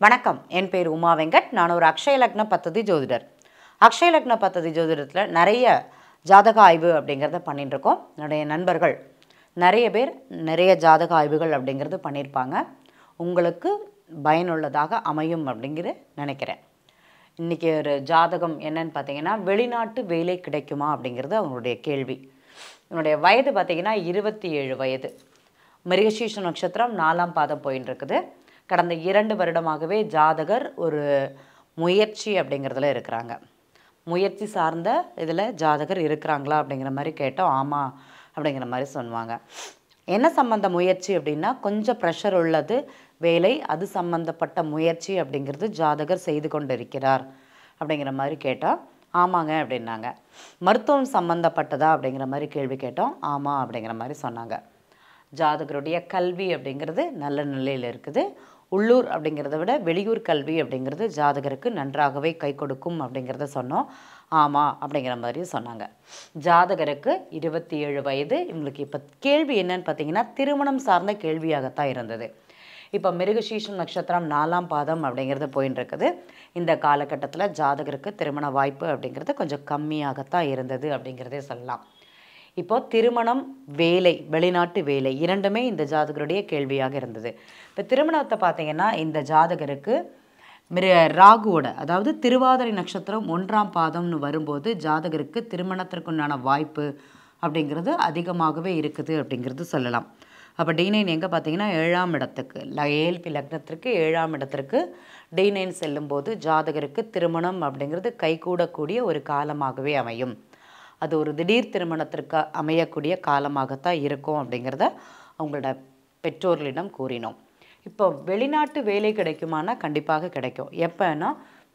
வணக்கம் என் பேர் உமா வெங்கட் நான் ஒரு அக்ஷய லக்ன பத்ததி ஜோதிடர் அக்ஷய லக்ன பத்ததி ஜோதிடத்தில் நிறைய ஜாதக ஆய்வு அப்படிங்கிறத பண்ணிட்டு இருக்கோம் என்னுடைய நண்பர்கள் நிறைய பேர் நிறைய ஜாதக ஆய்வுகள் அப்படிங்கிறது பண்ணியிருப்பாங்க உங்களுக்கு பயனுள்ளதாக அமையும் அப்படிங்கிற நினைக்கிறேன் இன்றைக்கி ஒரு ஜாதகம் என்னன்னு பார்த்தீங்கன்னா வெளிநாட்டு வேலை கிடைக்குமா அப்படிங்கிறது அவங்களுடைய கேள்வி என்னுடைய வயது பார்த்தீங்கன்னா இருபத்தி ஏழு வயது மிருகசீஷ நட்சத்திரம் நாலாம் பாதம் போயின்னு இருக்குது கடந்த இரண்டு வருடமாகவே ஜாதகர் ஒரு முயற்சி அப்படிங்கிறதுல இருக்கிறாங்க முயற்சி சார்ந்த இதில் ஜாதகர் இருக்கிறாங்களா அப்படிங்கிற மாதிரி கேட்டோம் ஆமாம் அப்படிங்கிற மாதிரி சொல்லுவாங்க என்ன சம்மந்த முயற்சி அப்படின்னா கொஞ்சம் ப்ரெஷர் உள்ளது வேலை அது சம்பந்தப்பட்ட முயற்சி அப்படிங்கிறது ஜாதகர் செய்து கொண்டிருக்கிறார் அப்படிங்கிற மாதிரி கேட்டோம் ஆமாங்க அப்படின்னாங்க மருத்துவம் சம்மந்தப்பட்டதா அப்படிங்கிற மாதிரி கேள்வி கேட்டோம் ஆமாம் அப்படிங்கிற மாதிரி சொன்னாங்க ஜாதகருடைய கல்வி அப்படிங்கிறது நல்ல நிலையில் இருக்குது உள்ளூர் அப்படிங்கிறத விட வெளியூர் கல்வி அப்படிங்கிறது ஜாதகருக்கு நன்றாகவே கை கொடுக்கும் அப்படிங்கிறத சொன்னோம் ஆமாம் அப்படிங்கிற மாதிரி சொன்னாங்க ஜாதகருக்கு இருபத்தி ஏழு வயது இவங்களுக்கு இப்போ கேள்வி என்னன்னு பார்த்தீங்கன்னா திருமணம் சார்ந்த கேள்வியாகத்தான் இருந்தது இப்போ மிருகசீஷம் நட்சத்திரம் நாலாம் பாதம் அப்படிங்கிறது போயின்னு இருக்குது இந்த காலகட்டத்தில் ஜாதகருக்கு திருமண வாய்ப்பு அப்படிங்கிறது கொஞ்சம் கம்மியாகத்தான் இருந்தது அப்படிங்கிறதே சொல்லலாம் இப்போ திருமணம் வேலை வெளிநாட்டு வேலை இரண்டுமே இந்த ஜாதகருடைய கேள்வியாக இருந்தது இப்போ திருமணத்தை பார்த்தீங்கன்னா இந்த ஜாதகருக்கு மிரு ராகுவோட அதாவது திருவாதிரை நட்சத்திரம் ஒன்றாம் பாதம்னு வரும்போது ஜாதகருக்கு திருமணத்திற்குண்டான வாய்ப்பு அப்படிங்கிறது அதிகமாகவே இருக்குது அப்படிங்கிறது சொல்லலாம் அப்போ டி நைன் எங்கே பார்த்தீங்கன்னா ஏழாம் இடத்துக்கு ல ஏழ்பி லக்னத்திற்கு ஏழாம் இடத்திற்கு டி நைன் செல்லும்போது ஜாதகருக்கு திருமணம் அப்படிங்கிறது கைகூடக்கூடிய ஒரு காலமாகவே அமையும் அது ஒரு திடீர் திருமணத்திற்கு அமையக்கூடிய காலமாகத்தான் இருக்கும் அப்படிங்கிறத அவங்களோட பெற்றோர்களிடம் கூறினோம் இப்போ வெளிநாட்டு வேலை கிடைக்குமானா கண்டிப்பாக கிடைக்கும் எப்போன்னா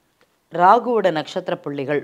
ராகுவோட நட்சத்திர புள்ளிகள்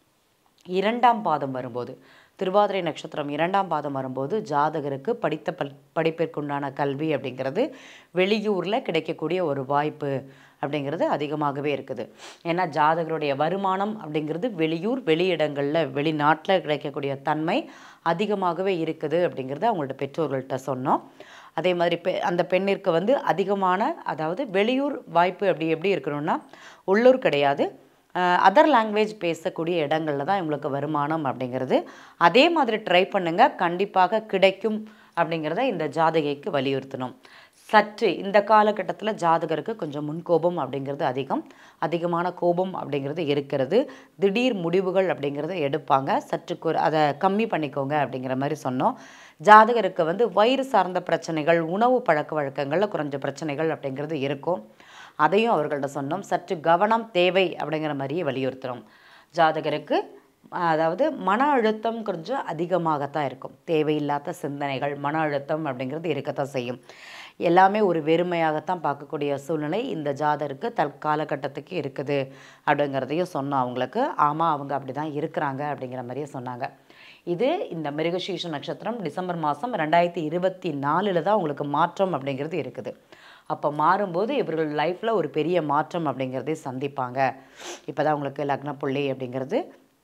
இரண்டாம் பாதம் வரும்போது திருவாதிரை நட்சத்திரம் இரண்டாம் பாதம் வரும்போது ஜாதகருக்கு படித்த பல் படிப்பிற்குண்டான கல்வி அப்படிங்கிறது வெளியூரில் கிடைக்கக்கூடிய ஒரு வாய்ப்பு அப்படிங்கிறது அதிகமாகவே இருக்குது ஏன்னா ஜாதகருடைய வருமானம் அப்படிங்கிறது வெளியூர் வெளியிடங்களில் வெளிநாட்டில் கிடைக்கக்கூடிய தன்மை அதிகமாகவே இருக்குது அப்படிங்கிறத அவங்களோட பெற்றோர்கள்ட்ட சொன்னோம் அதே மாதிரி பெ அந்த பெண்ணிற்கு வந்து அதிகமான அதாவது வெளியூர் வாய்ப்பு அப்படி எப்படி இருக்கணும்னா உள்ளூர் கிடையாது அதர் லாங்குவேஜ் பேசக்கூடிய இடங்களில் தான் இவங்களுக்கு வருமானம் அப்படிங்கிறது அதே மாதிரி ட்ரை பண்ணுங்கள் கண்டிப்பாக கிடைக்கும் அப்படிங்கிறத இந்த ஜாதகைக்கு வலியுறுத்தணும் சற்று இந்த காலகட்டத்தில் ஜாதகருக்கு கொஞ்சம் முன்கோபம் அப்படிங்கிறது அதிகம் அதிகமான கோபம் அப்படிங்கிறது இருக்கிறது திடீர் முடிவுகள் அப்படிங்கிறத எடுப்பாங்க சற்று குறை அதை கம்மி பண்ணிக்கோங்க அப்படிங்கிற மாதிரி சொன்னோம் ஜாதகருக்கு வந்து வயிறு சார்ந்த பிரச்சனைகள் உணவு பழக்க வழக்கங்களில் குறைஞ்ச பிரச்சனைகள் அப்படிங்கிறது இருக்கும் அதையும் அவர்கள்ட்ட சொன்னோம் சற்று கவனம் தேவை அப்படிங்கிற மாதிரியே வலியுறுத்துகிறோம் ஜாதகருக்கு அதாவது மன அழுத்தம் கொஞ்சம் அதிகமாகத்தான் இருக்கும் தேவையில்லாத சிந்தனைகள் மன அழுத்தம் அப்படிங்கிறது இருக்கத்தான் செய்யும் எல்லாமே ஒரு வெறுமையாகத்தான் பார்க்கக்கூடிய சூழ்நிலை இந்த ஜாதருக்கு தற் காலகட்டத்துக்கு இருக்குது அப்படிங்கிறதையும் சொன்னோம் அவங்களுக்கு ஆமாம் அவங்க அப்படி தான் இருக்கிறாங்க அப்படிங்கிற மாதிரியே சொன்னாங்க இது இந்த மிருகசீஷ நட்சத்திரம் டிசம்பர் மாதம் ரெண்டாயிரத்தி இருபத்தி நாலில் தான் உங்களுக்கு மாற்றம் அப்படிங்கிறது இருக்குது அப்போ மாறும்போது இவர்கள் லைஃப்பில் ஒரு பெரிய மாற்றம் அப்படிங்கிறதே சந்திப்பாங்க இப்போ தான் உங்களுக்கு லக்ன புள்ளி அப்படிங்கிறது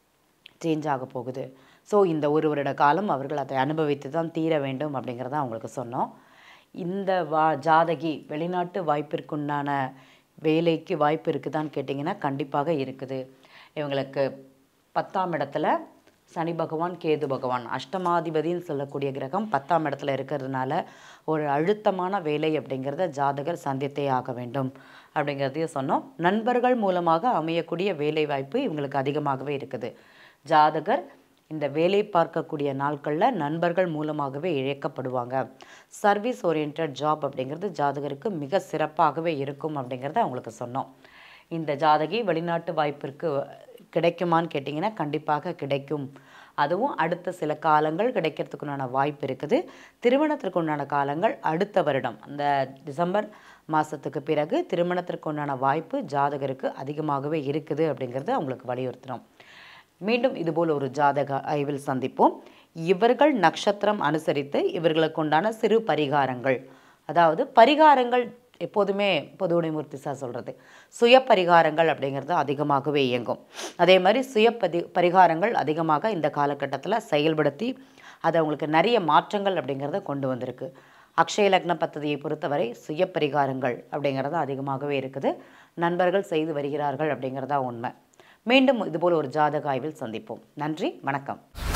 சேஞ்ச் ஆக போகுது ஸோ இந்த ஒரு வருட காலம் அவர்கள் அதை அனுபவித்து தான் தீர வேண்டும் அப்படிங்கிறத அவங்களுக்கு சொன்னோம் இந்த வா ஜாதகி வெளிநாட்டு வாய்ப்பிற்குண்டான வேலைக்கு வாய்ப்பு இருக்குதான்னு கேட்டிங்கன்னா கண்டிப்பாக இருக்குது இவங்களுக்கு பத்தாம் இடத்துல சனி பகவான் கேது பகவான் அஷ்டமாதிபதின்னு சொல்லக்கூடிய கிரகம் பத்தாம் இடத்துல இருக்கிறதுனால ஒரு அழுத்தமான வேலை அப்படிங்கிறத ஜாதகர் சந்தித்தே ஆக வேண்டும் அப்படிங்கிறதையும் சொன்னோம் நண்பர்கள் மூலமாக அமையக்கூடிய வேலை வாய்ப்பு இவங்களுக்கு அதிகமாகவே இருக்குது ஜாதகர் இந்த வேலை பார்க்கக்கூடிய நாட்களில் நண்பர்கள் மூலமாகவே இழைக்கப்படுவாங்க சர்வீஸ் ஓரியன்ட் ஜாப் அப்படிங்கிறது ஜாதகருக்கு மிக சிறப்பாகவே இருக்கும் அப்படிங்கிறத அவங்களுக்கு சொன்னோம் இந்த ஜாதகி வெளிநாட்டு வாய்ப்பிற்கு கிடைக்குமான்னு கேட்டிங்கன்னா கண்டிப்பாக கிடைக்கும் அதுவும் அடுத்த சில காலங்கள் கிடைக்கிறதுக்குண்டான வாய்ப்பு இருக்குது திருமணத்திற்குண்டான காலங்கள் அடுத்த வருடம் அந்த டிசம்பர் மாதத்துக்கு பிறகு திருமணத்திற்குண்டான வாய்ப்பு ஜாதகருக்கு அதிகமாகவே இருக்குது அப்படிங்கிறது அவங்களுக்கு வலியுறுத்தணும் மீண்டும் இதுபோல் ஒரு ஜாதக ஆய்வில் சந்திப்போம் இவர்கள் நட்சத்திரம் அனுசரித்து இவர்களுக்கு உண்டான சிறு பரிகாரங்கள் அதாவது பரிகாரங்கள் எப்போதுமே பொதுவுடைமூர்த்தி சார் சொல்கிறது சுய பரிகாரங்கள் அப்படிங்கிறது அதிகமாகவே இயங்கும் அதே மாதிரி சுய பதி பரிகாரங்கள் அதிகமாக இந்த காலகட்டத்தில் செயல்படுத்தி அது அவங்களுக்கு நிறைய மாற்றங்கள் அப்படிங்கிறத கொண்டு வந்திருக்கு அக்ஷய லக்ன பத்ததியை பொறுத்தவரை சுய பரிகாரங்கள் அப்படிங்கிறது அதிகமாகவே இருக்குது நண்பர்கள் செய்து வருகிறார்கள் அப்படிங்கிறதா உண்மை மீண்டும் இதுபோல் ஒரு ஜாதக ஆய்வில் சந்திப்போம் நன்றி வணக்கம்